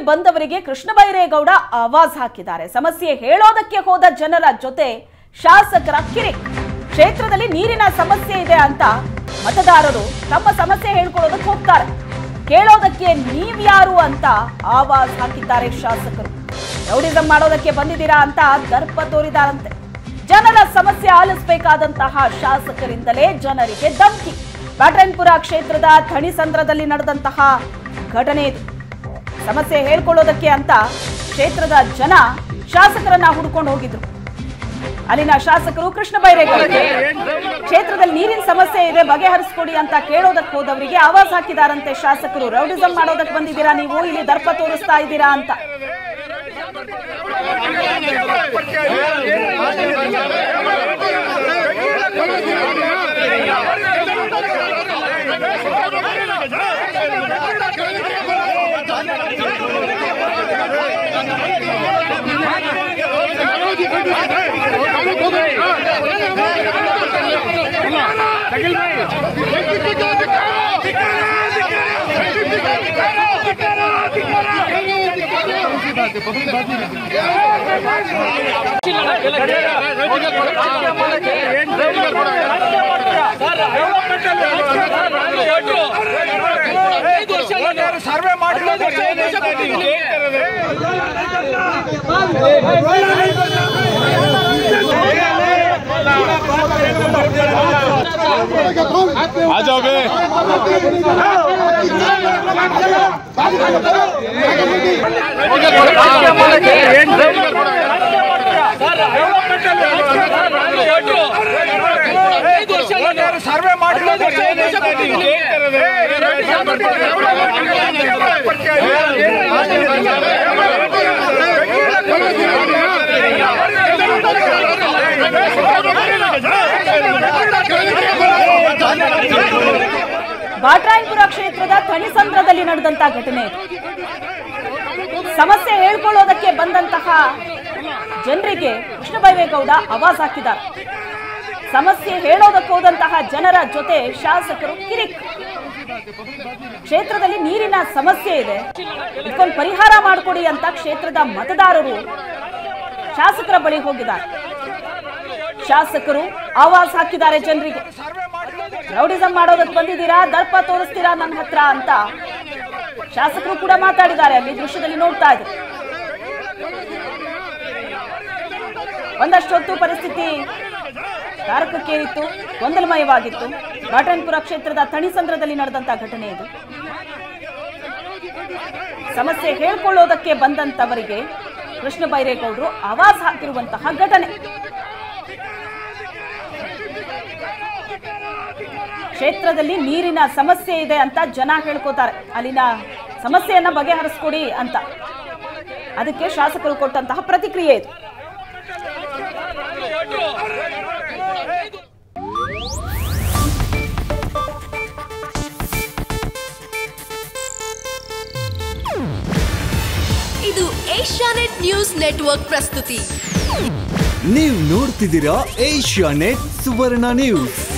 ಬಂದವರಿಗೆ ಕೃಷ್ಣ ಬೈರೇಗೌಡ ಆವಾಜ್ ಹಾಕಿದ್ದಾರೆ ಸಮಸ್ಯೆ ಹೇಳೋದಕ್ಕೆ ಹೋದ ಜನರ ಜೊತೆ ಶಾಸಕರ ಕಿರಿಕ್ ಕ್ಷೇತ್ರದಲ್ಲಿ ನೀರಿನ ಸಮಸ್ಯೆ ಇದೆ ಅಂತ ಮತದಾರರು ತಮ್ಮ ಸಮಸ್ಯೆ ಹೇಳ್ಕೊಳ್ಳೋದಕ್ಕೆ ಹೋಗ್ತಾರೆ ಕೇಳೋದಕ್ಕೆ ನೀವ್ಯಾರು ಅಂತ ಆವಾಜ್ ಹಾಕಿದ್ದಾರೆ ಶಾಸಕರು ರೌಡಿಸಂ ಮಾಡೋದಕ್ಕೆ ಬಂದಿದ್ದೀರಾ ಅಂತ ದರ್ಪ ತೋರಿದಾರಂತೆ ಜನರ ಸಮಸ್ಯೆ ಆಲಿಸಬೇಕಾದಂತಹ ಶಾಸಕರಿಂದಲೇ ಜನರಿಗೆ ಧಮ್ಕಿ ಬ್ಯಾಟನ್ಪುರ ಕ್ಷೇತ್ರದ ಥಣಿಸಂದ್ರದಲ್ಲಿ ನಡೆದಂತಹ ಘಟನೆ ಇದು ಸಮಸ್ಯೆ ಹೇಳ್ಕೊಳ್ಳೋದಕ್ಕೆ ಅಂತ ಕ್ಷೇತ್ರದ ಜನ ಶಾಸಕರನ್ನ ಹುಡ್ಕೊಂಡು ಹೋಗಿದ್ರು ಅಲ್ಲಿನ ಶಾಸಕರು ಕೃಷ್ಣ ಬೈರೇಗೌಡ ಕ್ಷೇತ್ರದಲ್ಲಿ ನೀರಿನ ಸಮಸ್ಯೆ ಇದೆ ಬಗೆಹರಿಸ್ಕೊಡಿ ಅಂತ ಕೇಳೋದಕ್ಕೆ ಹೋದವರಿಗೆ ಆವಾಜ್ ಹಾಕಿದಾರಂತೆ ಶಾಸಕರು ರೌಡಿಸಂ ಮಾಡೋದಕ್ಕೆ ಬಂದಿದ್ದೀರಾ ನೀವು ಇಲ್ಲಿ ದರ್ಪ ತೋರಿಸ್ತಾ ಇದ್ದೀರಾ ಅಂತ ಸರ್ವೆ ಮಾಡಿರೋದು आ जाओ बे ಸರ್ವೆ ಮಾಡಿರೋದು ಬಾಟ್ರಾಯನಪುರ ಕ್ಷೇತ್ರದ ಥಣಿಸಂದ್ರದಲ್ಲಿ ನಡೆದಂತ ಘಟನೆ ಇದು ಸಮಸ್ಯೆ ಹೇಳ್ಕೊಳ್ಳೋದಕ್ಕೆ ಬಂದಂತಹ ಜನರಿಗೆ ಕೃಷ್ಣ ಬೈರೇಗೌಡ ಆವಾಜ್ ಹಾಕಿದ್ದಾರೆ ಸಮಸ್ಯೆ ಹೇಳೋದಕ್ಕೆ ಹೋದಂತಹ ಜನರ ಜೊತೆ ಶಾಸಕರು ಕಿರಿಕ್ ಕ್ಷೇತ್ರದಲ್ಲಿ ನೀರಿನ ಸಮಸ್ಯೆ ಇದೆ ಇದಕ್ಕೊಂದು ಪರಿಹಾರ ಮಾಡಿಕೊಡಿ ಅಂತ ಕ್ಷೇತ್ರದ ಮತದಾರರು ಶಾಸಕರ ಬಳಿ ಹೋಗಿದ್ದಾರೆ ಶಾಸಕರು ಆವಾಜ್ ಹಾಕಿದ್ದಾರೆ ಜನರಿಗೆ ರೌಡಿಸಂ ಮಾಡೋದಕ್ಕೆ ಬಂದಿದ್ದೀರಾ ದರ್ಪ ತೋರಿಸ್ತೀರಾ ನನ್ನ ಹತ್ರ ಅಂತ ಶಾಸಕರು ಕೂಡ ಮಾತಾಡಿದ್ದಾರೆ ಅಲ್ಲಿ ದೃಶ್ಯದಲ್ಲಿ ನೋಡ್ತಾ ಇದ್ರು ಒಂದಷ್ಟೊತ್ತು ಪರಿಸ್ಥಿತಿ ತಾರಕಕ್ಕೇರಿತ್ತು ಗೊಂದಲಮಯವಾಗಿತ್ತು ಬಾಟನ್ಪುರ ಕ್ಷೇತ್ರದ ಥಣಿಸಂದ್ರದಲ್ಲಿ ನಡೆದಂತ ಘಟನೆ ಇದು ಸಮಸ್ಯೆ ಹೇಳ್ಕೊಳ್ಳೋದಕ್ಕೆ ಬಂದಂತವರಿಗೆ ಕೃಷ್ಣ ಬೈರೇಗೌಡರು ಆವಾಜ್ ಹಾಕಿರುವಂತಹ ಘಟನೆ ಕ್ಷೇತ್ರದಲ್ಲಿ ನೀರಿನ ಸಮಸ್ಯೆ ಇದೆ ಅಂತ ಜನ ಹೇಳ್ಕೋತಾರೆ ಅಲ್ಲಿನ ಸಮಸ್ಯೆಯನ್ನ ಬಗೆಹರಿಸ್ಕೊಡಿ ಅಂತ ಅದಕ್ಕೆ ಶಾಸಕರು ಕೊಟ್ಟಂತಹ ಪ್ರತಿಕ್ರಿಯೆ ಇದು ಇದು ಏಷ್ಯಾನೆಟ್ ನ್ಯೂಸ್ ನೆಟ್ವರ್ಕ್ ಪ್ರಸ್ತುತಿ ನೀವು ನೋಡ್ತಿದ್ದೀರಾ ಏಷ್ಯಾ ನೆಟ್ ಸುವರ್ಣ ನ್ಯೂಸ್